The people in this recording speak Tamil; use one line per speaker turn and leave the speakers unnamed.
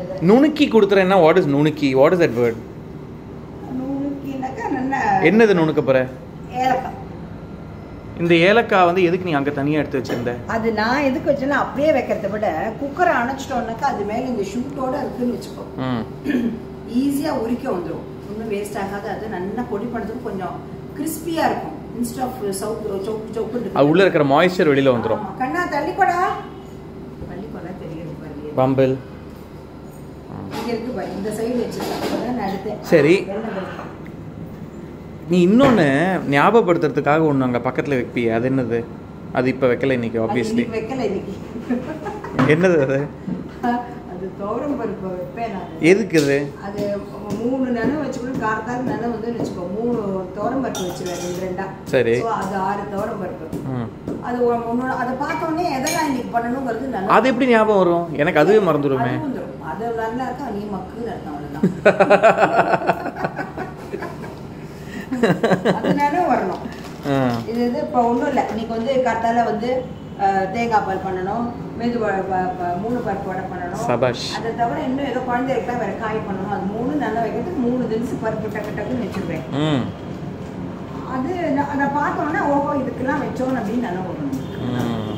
இது
நுணுக்கி கொடுத்துறேன்னா வாட் இஸ் நுணுக்கி வாட் இஸ் தட் வேர்ட்
நுணுக்கினாக்கா நல்லா
என்னது நுணுக்க போற
ஏலக்காய்
இந்த ஏலக்காய் வந்து எதுக்கு நீ அங்க தனியா எடுத்து வச்சிருந்த
அது நான் எதுக்கு வச்சேன்னா அப்படியே வைக்கிறத விட குக்கரை அணைச்சிட்டோம்னாக்கா அது மேல இந்த ஷூட்டோட இருக்குன்னு வச்சுக்கோ
ம்
ஈஸியா உரிக்க வந்துடும் ஒன்றும் வேஸ்ட் ஆகாது அது நல்லா பொடி பண்ணதுக்கு கொஞ்சம் கிறிஸ்பியா இருக்கும் இன்ஸ்ட் ஆஃப் சவுக்கு சொப்பு சொப்பு
அது உள்ள இருக்கிற மாய்ஸ்சர் வெளியில வந்துரும்
கண்ணா தள்ளிக்கொடா தள்ளிக்கொடா தெரியுது பாரு
பம்பிள்
இங்க இருக்கு பாரு இந்த சைடு வச்சிருக்கேன் நான் எடுத்தேன்
சரி.
வெள்ளை வெள்ளை.
நீ இன்னொன்னு ஞாபகப்படுத்துறதுக்காக ஒன்று அங்க பக்கத்துல வைப்பியே அது என்னது அது இப்ப வைக்கல இன்னைக்கு
அது
ஆப்வியஸ்லி
இன்னைக்கு வைக்கல இன்னைக்கு
என்னது அது
அது துவரம் பருப்பு வைப்பேன் நான்
எதுக்கு இது
அது மூணு நனவு வச்சுக்கணும் காரத்தால் நனவு வந்து வச்சுக்கோ மூணு துவரம் பருப்பு வச்சிருவேன் ரெண்டு ரெண்டா
சரி.
So, அது ஆறு துவரம் பருப்பு
ம்.
அது ஒ- ஒன்னோட அதை பார்த்தோன்னே எதெல்லாம் இன்னைக்கு பண்ணணுங்கிறது நல்லா
அது எப்படி ஞாபகம் வரும் எனக்கு அதுவே மறந்துடுமே
அது வந்துரும். அது நல்லா இருக்கா நீ மக்குன்னு அர்த்தம் அவ்வளவுதான் அதனால வரணும்
ஆ.
இது இது இப்போ ஒன்றும் இல்லை இன்னைக்கு வந்து கத்தால வந்து அஹ், தேங்காய் பால் பண்ணணும் மெது வடை ப- ப- மூணு பருப்பு வடை பண்ணணும்
சபாஷ்.
அதை தவிர இன்னும் ஏதோ குழந்தைகளுக்குலாம் வேற காய் பண்ணணும் அது மூணு நல்லா வைக்கிறதுக்கு மூணு தினசு பருப்பு டக்கு டக்குன்னு வச்சுருவேன்
ம்
அது நான் அதை பார்த்தோன்னா ஓஹோ இதுக்கெல்லாம் வச்சோம் அப்படின்னு நல்லா வரணும்
ம்